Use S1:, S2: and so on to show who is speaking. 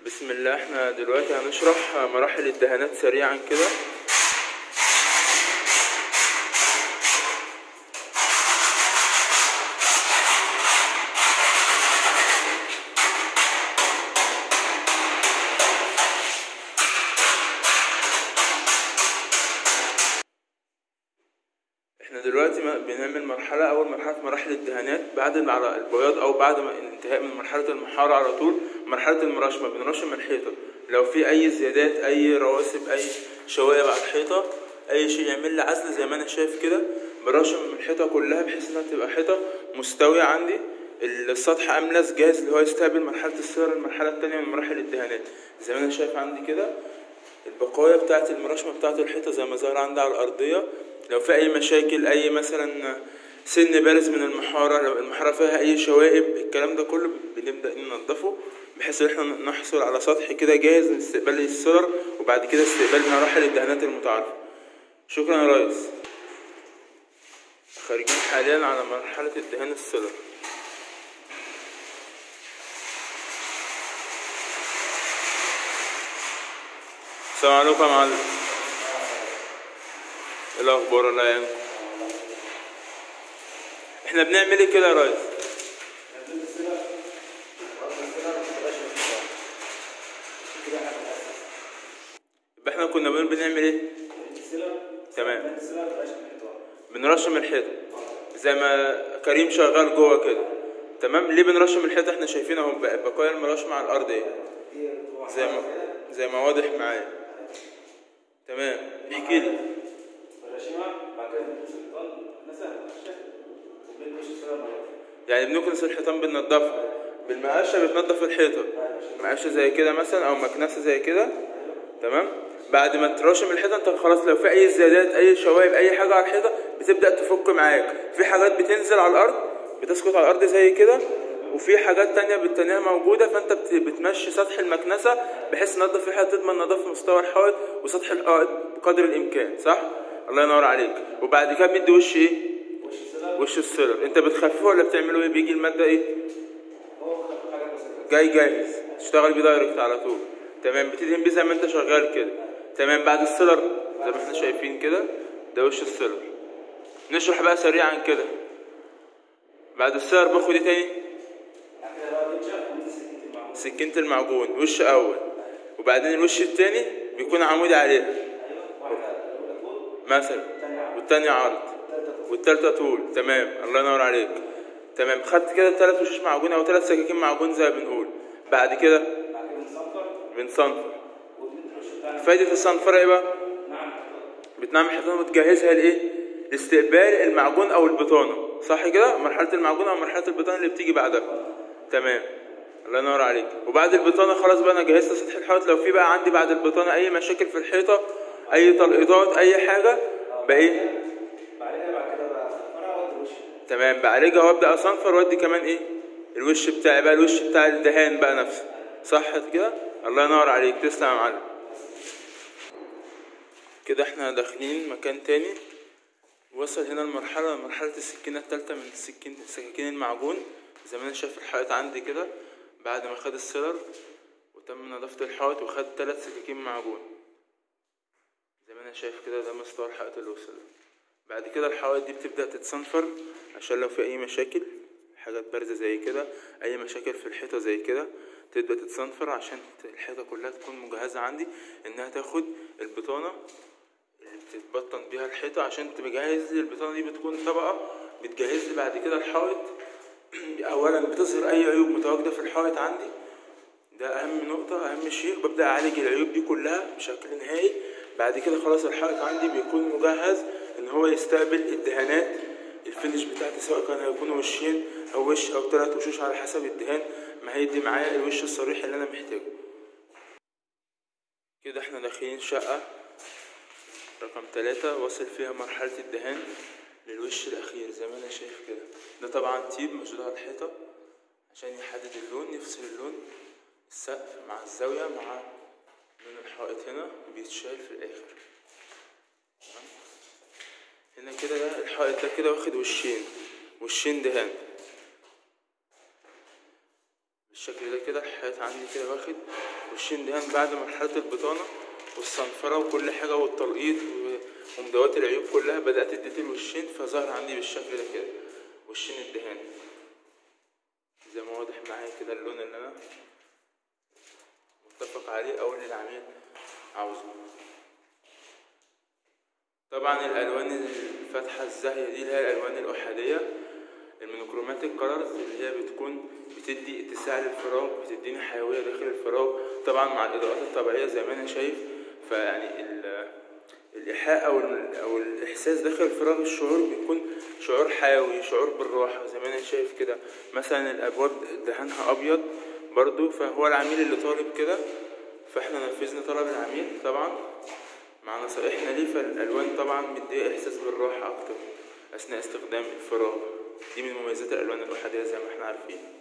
S1: بسم الله احنا دلوقتي هنشرح مراحل الدهانات سريعا كده احنا دلوقتي ما- بنعمل مرحلة أول مرحلة مراحل الدهانات بعد المع- البياض أو بعد ما الانتهاء من مرحلة المحارة على طول مرحلة المرشمة بنرشم الحيطة لو في أي زيادات أي رواسب أي شوائب على الحيطة أي شيء يعمل لي عزل زي ما أنا شايف كده برشم الحيطة كلها بحيث إنها تبقى حيطة مستوية عندي السطح أملس جاهز اللي هو يستقبل مرحلة الصير المرحلة التانية من مراحل الدهانات زي ما أنا شايف عندي كده البقايا بتاعة المرشمة بتاعة الحيطة زي ما ظهر عندي على الأرضية لو في أي مشاكل أي مثلا سن بارز من المحارة لو المحارة فيها أي شوائب الكلام ده كله بنبدأ ننضفه بحيث إن احنا نحصل على سطح كده جاهز لاستقبال السولر وبعد كده استقبال مراحل الدهانات المتعارفة شكرا يا ريس خارجين حاليا على مرحلة الدهان السولر السلام عليكم يا معلم ايه الاخبار الله يعينكم احنا بنعمل ايه كده يا ريس يبقى احنا كنا بنقول بنعمل ايه تمام بنرشم الحيطه زي ما كريم شغال جوه كده تمام ليه بنرشم الحيطه احنا شايفين اهو بق- بقايا المرشمه على الارض ايه زي ما زي ما واضح معايا تمام احكي لي يعني بنكنس الحيطان بننضفها بالمقشه بتنضف الحيطه مقشه زي كده مثلا او مكنسه زي كده تمام بعد ما ترشم الحيطه انت خلاص لو في اي زيادات اي شوائب اي حاجه على الحيطه بتبدا تفك معاك في حاجات بتنزل على الارض بتسقط على الارض زي كده وفي حاجات تانية بالتانية موجودة فانت بت- بتمشي سطح المكنسة بحيث تنضف الحيطة تضمن نظافة مستوى الحائط وسطح الحائط بقدر الامكان صح؟ الله ينور عليك وبعد كده بندي وش ايه؟ وش السيلر انت بتخففه ولا بتعمله ايه بيجي المادة ايه؟ جاي جاهز تشتغل بيه دايركت على طول تمام بتدهن بيه زي ما انت شغال كده تمام بعد السيلر زي ما احنا شايفين كده ده وش السيلر نشرح بقى سريعا كده بعد السيلر باخد ايه تاني سكينة المعجون وش اول وبعدين الوش التاني بيكون عمودي عليها مثلا والتاني عرض والتالتة طول تمام الله ينور عليك تمام خدت كده تلات وشوش معجون او تلات سكاكين معجون زي ما بنقول بعد كده بنصنفر فايدة الصنفرة ايه بقى؟ بتنعم الحيطان وتجهزها لايه؟ لاستقبال المعجون او البطانة صح كده؟ مرحلة المعجون او مرحلة البطانة اللي بتيجي بعدها تمام الله ينور عليك وبعد البطانة خلاص بقى انا جهزت سطح الحائط لو في بقى عندي بعد البطانة اي مشاكل في الحيطة اي تلقيطات اي حاجة بقى ايه؟ تمام بعالجها وابدا اصنفر وادي كمان ايه الوش بتاعي بقى الوش بتاع الدهان بقى نفسه صح كده الله ينور عليك تسلم يا معلم كده احنا داخلين مكان تاني وصل هنا المرحلة مرحلة السكينة التالتة من سكين سكاكين المعجون زي ما انا شايف الحائط عندي كده بعد ما خد السيلر وتم نظافة الحائط وخد تلات سكاكين معجون زي ما انا شايف كده ده مستوى الحائط اللي وصل له. بعد كده الحوائط دي بتبدأ تتصنفر عشان لو في أي مشاكل حاجات بارزة زي كده أي مشاكل في الحيطة زي كده تبدأ تتصنفر عشان الحيطة كلها تكون مجهزة عندي إنها تاخد البطانة اللي بتتبطن بيها الحيطة عشان تجهز لي البطانة دي بتكون طبقة بتجهز لي بعد كده الحائط أولا بتظهر أي عيوب متواجدة في الحائط عندي ده اهم نقطة اهم شيء ببدأ اعالج العيوب دي كلها بشكل نهائي بعد كده خلاص الحائط عندي بيكون مجهز ان هو يستقبل الدهانات الفينش بتاعتي سواء كان هيكون وشين او وش او ثلاث وشوش على حسب الدهان ما هيدي معايا الوش الصريح اللي انا محتاجه كده احنا داخلين شقة رقم ثلاثة واصل فيها مرحلة الدهان للوش الأخير زي ما أنا شايف كده ده طبعا تيب موجود على الحيطة عشان يحدد اللون يفصل اللون السقف مع الزاوية مع لون الحائط هنا بيتشال في الآخر تمام؟ هنا كده ده الحائط ده كده واخد وشين وشين دهان بالشكل ده كده الحيط عندي كده واخد وشين دهان بعد مرحلة البطانة والصنفرة وكل حاجة والتلقيط و- ومدوات العيوب كلها بدأت اديت الوشين فظهر عندي بالشكل ده كده وشين الدهان زي ما واضح معايا كده اللون اللي انا متفق عليه او اللي العميل عاوزه طبعا الالوان الفاتحه الزاهيه دي اللي هي الالوان الاحاديه المونوكروماتيك كولرز اللي هي بتكون بتدي اتساع للفراغ بتديني حيويه داخل الفراغ طبعا مع الاضاءات الطبيعيه زي ما انا شايف فيعني ال- الايحاء او ال- او الاحساس داخل الفراغ الشعور بيكون شعور حيوي شعور بالراحه زي ما انا شايف كده مثلا الابواب دهانها ابيض برضو فهو العميل اللي طالب كده فاحنا نفذنا طلب العميل طبعا مع نصائحنا ليه فالالوان طبعا مديه احساس بالراحه اكتر اثناء استخدام الفراغ دي من مميزات الالوان الاحاديه زي ما احنا عارفين